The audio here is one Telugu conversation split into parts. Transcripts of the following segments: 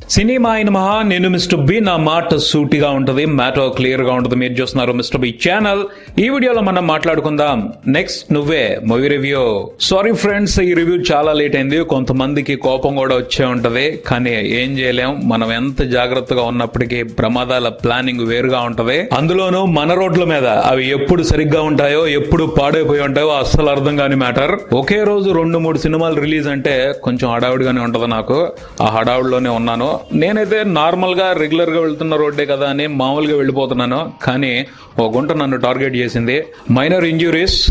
సినిమా అయిన మహా నేను మిస్టర్ బి నా మాట సూటిగా ఉంటుంది మ్యాటర్ క్లియర్ గా ఉంటుంది మీరు చూస్తున్నారు మిస్టర్ బి ఛానల్ ఈ వీడియోలో మనం మాట్లాడుకుందాం next Nuvve movie review sorry friends ఈ రివ్యూ చాలా లేట్ అయింది కొంతమందికి కోపం కూడా వచ్చే ఉంటది కానీ ఏం చేయలేం మనం ఎంత జాగ్రత్తగా ఉన్నప్పటికీ ప్రమాదాల ప్లానింగ్ వేరుగా ఉంటది అందులోనూ మన రోడ్ల మీద అవి ఎప్పుడు సరిగ్గా ఉంటాయో ఎప్పుడు పాడైపోయి ఉంటాయో అస్సలు అర్థం కాని మ్యాటర్ ఒకే రోజు రెండు మూడు సినిమాలు రిలీజ్ అంటే కొంచెం హడావుడిగానే ఉంటది నాకు ఆ హడావుడిలోనే ఉన్నాను నేనైతే నార్మల్ గా రెగ్యులర్ గా వెళ్తున్న రోడ్డే కదా అని మామూలుగా వెళ్ళిపోతున్నాను కానీ ఓ గుంట నన్ను టార్గెట్ చేసింది మైనర్ ఇంజురీస్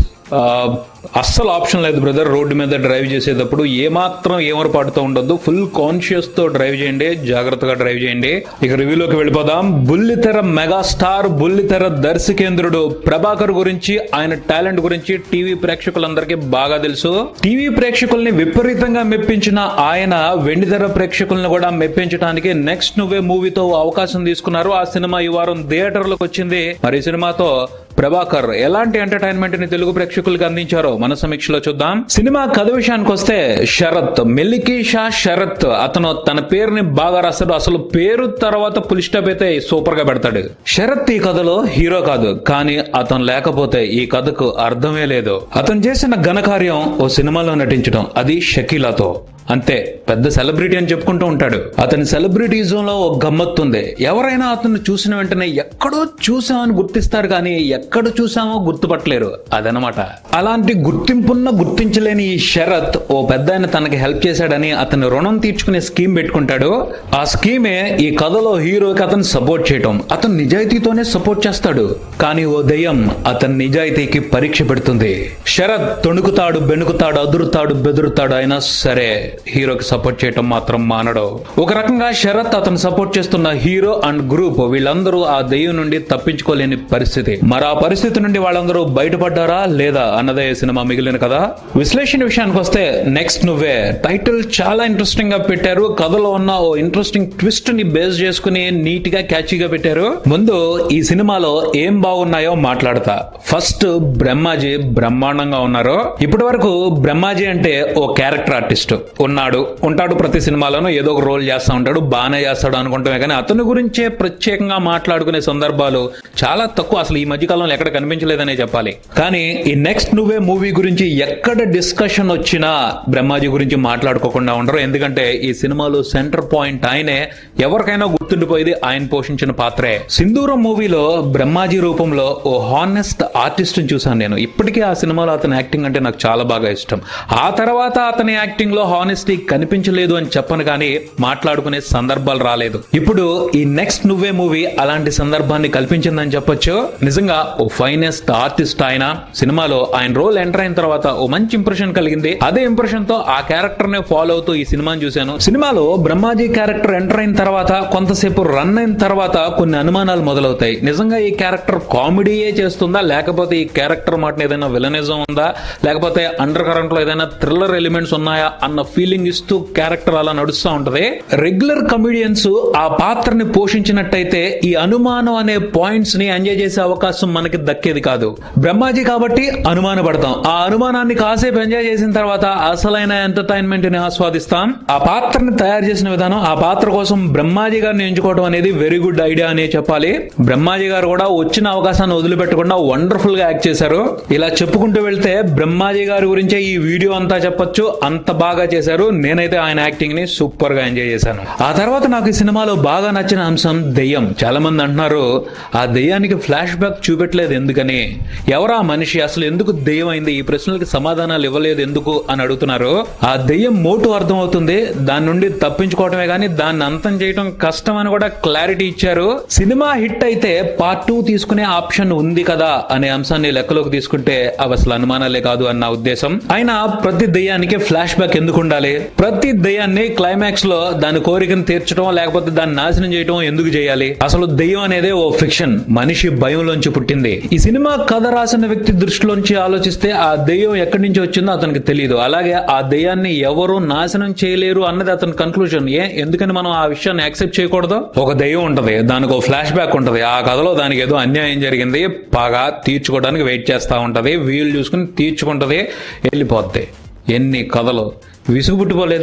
అస్సలు ఆప్షన్ లేదు బ్రదర్ రోడ్డు మీద డ్రైవ్ చేసేటప్పుడు ఏమాత్రం ఏమరపాటుతో ఉండొద్దు ఫుల్ కాన్షియస్ తో డ్రైవ్ చేయండి జాగ్రత్తగా డ్రైవ్ చేయండి ఇక రివ్యూలోకి వెళ్ళిపోదాం బుల్లితెర మెగాస్టార్ బుల్లితెర దర్శకేంద్రుడు ప్రభాకర్ గురించి ఆయన టాలెంట్ గురించి టీవీ ప్రేక్షకులందరికీ బాగా తెలుసు టీవీ ప్రేక్షకుల్ని విపరీతంగా మెప్పించిన ఆయన వెండితెర ప్రేక్షకుల్ని కూడా మెప్పించడానికి నెక్స్ట్ నువ్వే మూవీతో అవకాశం తీసుకున్నారు ఆ సినిమా ఈ వారం థియేటర్లకు వచ్చింది మరి ఈ సినిమాతో ప్రభాకర్ ఎలాంటి ఎంటర్టైన్మెంట్ ని తెలుగు ప్రేక్షకులకు అందించారో మన సమీక్షలో చూద్దాం సినిమా కథ విషయానికి వస్తే శరత్ మెల్లికి షా శరత్ అతను తన పేరుని బాగా రాస్తాడు అసలు పేరు తర్వాత పులి స్టాప్ అయితే సూపర్ గా పెడతాడు శరత్ ఈ కథలో హీరో కాదు కానీ అతను లేకపోతే ఈ కథకు అర్థమే లేదు అతను చేసిన ఘనకార్యం ఓ సినిమాలో నటించడం అది షకీలాతో అంతే పెద్ద సెలబ్రిటీ అని చెప్పుకుంటూ ఉంటాడు అతని సెలబ్రిటీజం లో ఒక గమ్మత్తు ఉంది ఎవరైనా అతను చూసిన వెంటనే ఎక్కడో చూసామని గుర్తిస్తారు కానీ ఎక్కడ చూసామో గుర్తుపట్టలేరు అదనమాట అలాంటి గుర్తింపున్న గుర్తించలేని ఈ శరత్ ఓ పెద్ద ఆయన తనకి హెల్ప్ చేశాడని అతని రుణం తీర్చుకునే స్కీమ్ పెట్టుకుంటాడు ఆ స్కీమే ఈ కథలో హీరోకి అతను సపోర్ట్ చేయటం అతను నిజాయితీతోనే సపోర్ట్ చేస్తాడు కానీ ఓ దయ్యం అతని నిజాయితీకి పరీక్ష పెడుతుంది శరత్ తొణుకుతాడు బెణుకుతాడు అదురుతాడు బెదురుతాడు అయినా సరే హీరోకి సపోర్ట్ చేయటం మాత్రం మానడు ఒక రకంగా శరత్ అతను సపోర్ట్ చేస్తున్న హీరో అండ్ గ్రూప్ వీళ్ళందరూ ఆ దెయ్యం నుండి తప్పించుకోలేని పరిస్థితి మరి ఆ పరిస్థితి నుండి వాళ్ళందరూ బయటపడ్డారా లేదా అన్నదే ఈ సినిమా మిగిలిన కదా విశ్లేషణ విషయానికి వస్తే నెక్స్ట్ నువ్వే టైటిల్ చాలా ఇంట్రెస్టింగ్ గా పెట్టారు కథలో ఉన్న ఓ ఇంట్రెస్టింగ్ ట్విస్ట్ ని బేస్ చేసుకుని నీట్ గా క్యాచీగా పెట్టారు ముందు ఈ సినిమాలో ఏం బాగున్నాయో మాట్లాడతా ఫస్ట్ బ్రహ్మాజీ బ్రహ్మాండంగా ఉన్నారు ఇప్పటి వరకు బ్రహ్మాజీ అంటే ఓ క్యారెక్టర్ ఆర్టిస్ట్ ఉన్నాడు ఉంటాడు ప్రతి సినిమాలోనూ ఏదో ఒక రోల్ చేస్తా ఉంటాడు బాగానే చేస్తాడు అనుకుంటామే కానీ అతని గురించే ప్రత్యేకంగా మాట్లాడుకునే సందర్భాలు చాలా తక్కువ అసలు ఈ మధ్య కాలంలో ఎక్కడ కనిపించలేదనే చెప్పాలి కానీ ఈ నెక్స్ట్ నువ్వే మూవీ గురించి ఎక్కడ డిస్కషన్ వచ్చినా బ్రహ్మాజీ గురించి మాట్లాడుకోకుండా ఉండరు ఎందుకంటే ఈ సినిమాలో సెంటర్ పాయింట్ ఆయనే ఎవరికైనా గుర్తుండిపోయేది ఆయన పోషించిన పాత్రే సింధూరం మూవీలో బ్రహ్మాజీ రూపంలో ఓ హానెస్ట్ ఆర్టిస్ట్ చూసాను నేను ఇప్పటికీ ఆ సినిమాలో అతని యాక్టింగ్ అంటే నాకు చాలా బాగా ఇష్టం ఆ తర్వాత అతని యాక్టింగ్ లో హానెస్టీ కనిపించలేదు అని చెప్పను కానీ మాట్లాడుకునే సందర్భాలు రాలేదు ఇప్పుడు ఈ నెక్స్ట్ నువ్వే మూవీ అలాంటి సందర్భాన్ని కల్పించిందని చెప్పొచ్చు నిజంగా ఓ ఫైనెస్ట్ ఆర్టిస్ట్ ఆయన సినిమాలో ఆయన రోల్ ఎంటర్ అయిన తర్వాత ఓ మంచి ఇంప్రెషన్ కలిగింది అదే ఇంప్రెషన్ తో ఆ క్యారెక్టర్ నే ఫాలో అవుతూ ఈ సినిమాని చూశాను సినిమాలో బ్రహ్మాజీ క్యారెక్టర్ ఎంటర్ అయిన తర్వాత కొంతసేపు రన్ అయిన తర్వాత కొన్ని అనుమానాలు మొదలవుతాయి నిజంగా ఈ క్యారెక్టర్ కామెడీయే చేస్తుందా లేకపోతే ఈ క్యారెక్టర్ మాట ఏదైనా విలనిజం ఉందా లేకపోతే అండర్ కరెంట్ లో ఏదైనా థ్రిల్లర్ ఎలిమెంట్స్ ఉన్నాయా అన్న ఫీలింగ్ ఇస్తూ క్యారెక్టర్ అలా నడుస్తూ ఉంటది రెగ్యులర్ కమిడియన్స్ ఆ పాత్రని పోషించినట్టయితే ఈ అనుమానం అనే పాయింట్స్ ని ఎంజాయ్ చేసే అవకాశం మనకి దక్కేది కాదు బ్రహ్మాజీ కాబట్టి అనుమాన పడతాం ఆ అనుమానాన్ని కాసేపు ఎంజాయ్ చేసిన తర్వాత అసలైన ఎంటర్టైన్మెంట్ ని ఆస్వాదిస్తాం ఆ పాత్రని తయారు చేసిన విధానం ఆ పాత్ర కోసం బ్రహ్మాజీ గారిని ఎంచుకోవడం అనేది వెరీ గుడ్ ఐడియా అనే చెప్పాలి బ్రహ్మాజీ గారు కూడా వచ్చిన అవకాశాన్ని వదిలిపెట్టకుండా వండర్ఫుల్ గా యాక్ట్ చేశారు ఇలా చెప్పుకుంటూ వెళ్తే బ్రహ్మాజీ గారి గురించే ఈ వీడియో అంతా చెప్పొచ్చు అంత బాగా చేశారు నేనైతే ఆయన యాక్టింగ్ ని సూపర్ గా ఎంజాయ్ చేశాను ఆ తర్వాత నాకు ఈ సినిమాలో బాగా నచ్చిన అంశం దెయ్యం చాలా మంది అంటున్నారు ఆ దెయ్యానికి ఫ్లాష్ బ్యాక్ చూపెట్టలేదు ఎందుకని ఎవరా మనిషి అసలు ఎందుకు దెయ్యం అయింది ఈ ప్రశ్నలకి సమాధానాలు ఇవ్వలేదు ఎందుకు అని అడుగుతున్నారు ఆ దెయ్యం మోటు అర్థమవుతుంది దాని నుండి తప్పించుకోవటమే కానీ దాన్ని అంతం చేయడం కష్టం అని కూడా క్లారిటీ ఇచ్చారు సినిమా హిట్ అయితే పార్ట్ టూ తీసుకునే ఆప్షన్ ఉంది కదా అనే అంశాన్ని లెక్కలోకి తీసుకుంటే అవి అసలు అనుమానాలే కాదు అన్న ఉద్దేశం అయినా ప్రతి దెయ్యానికి ఫ్లాష్ బ్యాక్ ఎందుకు ఉండాలి ప్రతి దెయ్యాన్ని క్లైమాక్స్ లో దాని కోరికను తీర్చడం లేకపోతే దాన్ని నాశనం చేయడం ఎందుకు చేయాలి అసలు దెయ్యం అనేది ఓ ఫిక్షన్ మనిషి భయంలోంచి పుట్టింది ఈ సినిమా కథ రాసిన వ్యక్తి దృష్టిలోంచి ఆలోచిస్తే ఆ దెయ్యం ఎక్కడి నుంచి వచ్చిందో అతనికి తెలియదు అలాగే ఆ దెయ్యాన్ని ఎవరు నాశనం చేయలేరు అన్నది అతని కన్క్లూజన్ ఏ ఎందుకని మనం ఆ విషయాన్ని యాక్సెప్ట్ చేయకూడదు ఒక దెయ్యం ఉంటది దానికి ఒక ఫ్లాష్ బ్యాక్ ఉంటది ఆ కథలో దానికి ఏదో అన్యాయం జరిగింది బాగా తీర్చుకోవడానికి వెయిట్ చేస్తా ఉంటది వీలు చూసుకుని తీర్చుకుంటది వెళ్ళిపోద్ది ఎన్ని కథలు విసుగు పుట్టిపోలేదు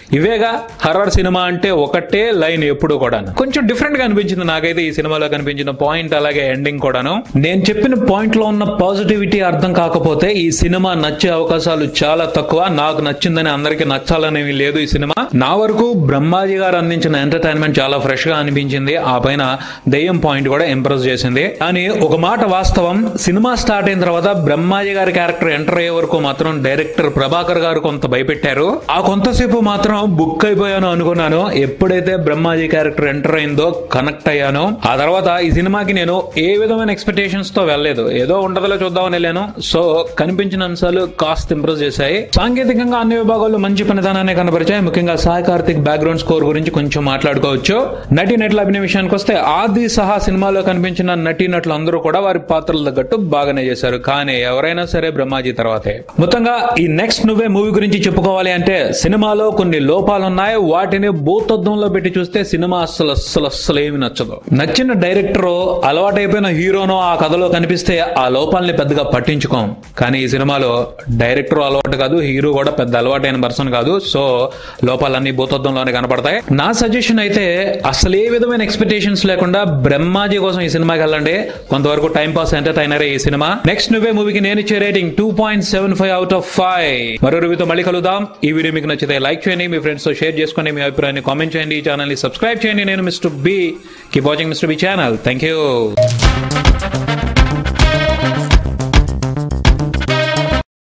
ఇవేగా హర్రర్ సినిమా అంటే ఒకటే లైన్ ఎప్పుడు కూడా కొంచెం డిఫరెంట్ గా అనిపించింది నాకైతే ఈ సినిమాలో కనిపించిన పాయింట్ అలాగే ఎండింగ్ కూడాను నేను చెప్పిన పాయింట్ లో ఉన్న పాజిటివిటీ అర్థం కాకపోతే ఈ సినిమా నచ్చే అవకాశాలు చాలా తక్కువ నాకు నచ్చిందని అందరికి నచ్చాలనేవి లేదు ఈ సినిమా నా వరకు బ్రహ్మాజీ గారు అందించిన ఎంటర్టైన్మెంట్ చాలా ఫ్రెష్ గా అనిపించింది ఆ పైన దెయ్యం పాయింట్ కూడా ఇంప్రెస్ చేసింది కానీ ఒక మాట వాస్తవం సినిమా స్టార్ట్ అయిన తర్వాత బ్రహ్మాజీ గారి క్యారెక్టర్ ఎంటర్ అయ్యే వరకు మాత్రం డైరెక్టర్ ప్రభాకర్ గారు కొంత భయపెట్టారు ఆ కొంతసేపు మాత్రం బుక్ అయిపోయాను అనుకున్నాను ఎప్పుడైతే బ్రహ్మాజీ క్యారెక్టర్ ఎంటర్ అయిందో కనెక్ట్ అయ్యాను ఆ తర్వాత ఈ సినిమాకి నేను ఏ విధమైన ఎక్స్పెక్టేషన్స్ తో వెళ్ళలేదు ఏదో ఉండదులో చూద్దామని వెళ్ళాను సో కనిపించిన అంశాలు కాస్త ఇంప్రెస్ చేశాయి సాంకేతికంగా అన్ని విభాగాల్లో మంచి పనితనాన్ని కనబరిచాయి ముఖ్యంగా సాయి కార్తిక్ బ్యాక్గ్రౌండ్ స్కోర్ గురించి కొంచెం మాట్లాడుకోవచ్చు నటి నటుల అభినయ విషయానికి వస్తే ఆది సహా సినిమాలో కనిపించిన నటీ నటులు అందరూ కూడా వారి పాత్రల తగ్గట్టు బాగానే చేశారు కానీ ఎవరైనా సరే బ్రహ్మాజీ తర్వాతే మొత్తంగా ఈ నెక్స్ట్ నువ్వే మూవీ గురించి చెప్పుకోవాలి అంటే సినిమాలో కొన్ని లోపాలు ఉన్నాయి వాటిని భూతత్వంలో పెట్టి చూస్తే సినిమా అస్సలు అస్సలు అస్సలు ఏమి నచ్చదు నచ్చిన డైరెక్టర్ అలవాటైపోయిన హీరోనో ఆ కథలో కనిపిస్తే ఆ లోపాలని పెద్దగా పట్టించుకోం కానీ ఈ సినిమాలో డైరెక్టర్ అలవాటు కాదు హీరో కూడా పెద్ద అలవాటైన పర్సన్ కాదు సో లోపాలన్నీ భూతత్వంలోనే కనపడతాయి నా సజెషన్ అయితే అసలు ఏ విధమైన ఎక్స్పెక్టేషన్స్ లేకుండా బ్రహ్మాజీ కోసం ఈ సినిమాకి వెళ్ళండి కొంతవరకు టైం పాస్ ఎంటర్టైనర్ ఈ సినిమా నెక్స్ట్ నువ్వే మూవీకి నేను ఇచ్చే rating two point seven five out of five మరో రివ్యూతో మళ్ళీ కలుద్దాం ఈ వీడియో మీకు నచ్చితే లైక్ చేయండి మీ ఫ్రెండ్స్ తో షేర్ చేసుకోండి మీ అభిప్రాయాన్ని కామెంట్ చేయండి ఈ ఛానల్ ని సబ్స్క్రైబ్ చేయండి నేను mister B keep watching mister B channel thank you